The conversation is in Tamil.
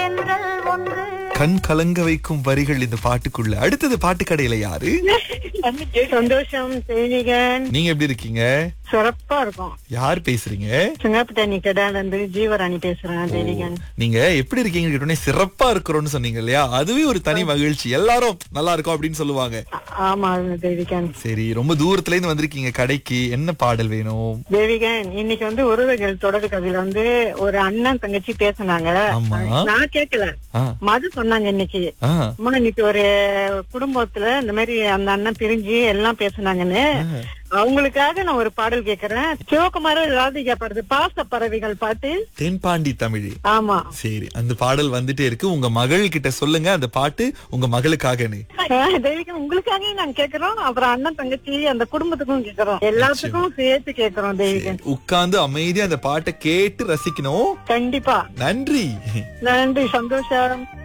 தென்றல் ஒன்று கண் கலங்க வைக்கும் வரிகள் இந்த பாட்டுக்குள்ள அடுத்தது பாட்டு கடையில யாரு சந்தோஷம் தேனிகன் நீங்க எப்படி இருக்கீங்க சிறப்பா இருக்கும் யார் பேசுறீங்க சிங்கப்பட்டணி கடால இருந்து ஜீவராணி பேசுறேன் தேனிகன் நீங்க எப்படி இருக்கீங்க கேட்டோடனே சிறப்பா இருக்கிறோம்னு சொன்னீங்க இல்லையா அதுவே ஒரு தனி மகிழ்ச்சி எல்லாரும் நல்லா இருக்கும் அப்படின்னு சொல்லுவாங்க ஆமா தேவிகன் சரி ரொம்ப தூரத்துல இருந்து வந்திருக்கீங்க கடைக்கு என்ன பாடல் வேணும் தேவிகன் இன்னைக்கு வந்து உறவுகள் தொடர் கதையில வந்து ஒரு அண்ணன் தங்கச்சி பேசுனாங்க ஆமா. நான் கேட்கல ஆ, மது சொன்னாங்க இன்னைக்கு ஆ, அம்மா, இன்னைக்கு ஒரு குடும்பத்துல இந்த மாதிரி அந்த அண்ணன் பிரிஞ்சு எல்லாம் பேசுனாங்கன்னு அவங்களுக்காக நான் ஒரு பாடல் கேக்குறேன் சிவகுமார ராதிகா பாடுறது பாச பறவைகள் பாட்டு தென்பாண்டி தமிழ் ஆமா சரி அந்த பாடல் வந்துட்டே இருக்கு உங்க மகள் கிட்ட சொல்லுங்க அந்த பாட்டு உங்க மகளுக்காகன்னு தெய்வீகம் உங்களுக்காக நாங்க கேக்குறோம் அப்புறம் அண்ணன் தங்கச்சி அந்த குடும்பத்துக்கும் கேக்குறோம் எல்லாத்துக்கும் சேர்த்து கேக்குறோம் தெய்வீகம் உட்கார்ந்து அமைதியா அந்த பாட்டை கேட்டு ரசிக்கணும் கண்டிப்பா நன்றி நன்றி சந்தோஷம்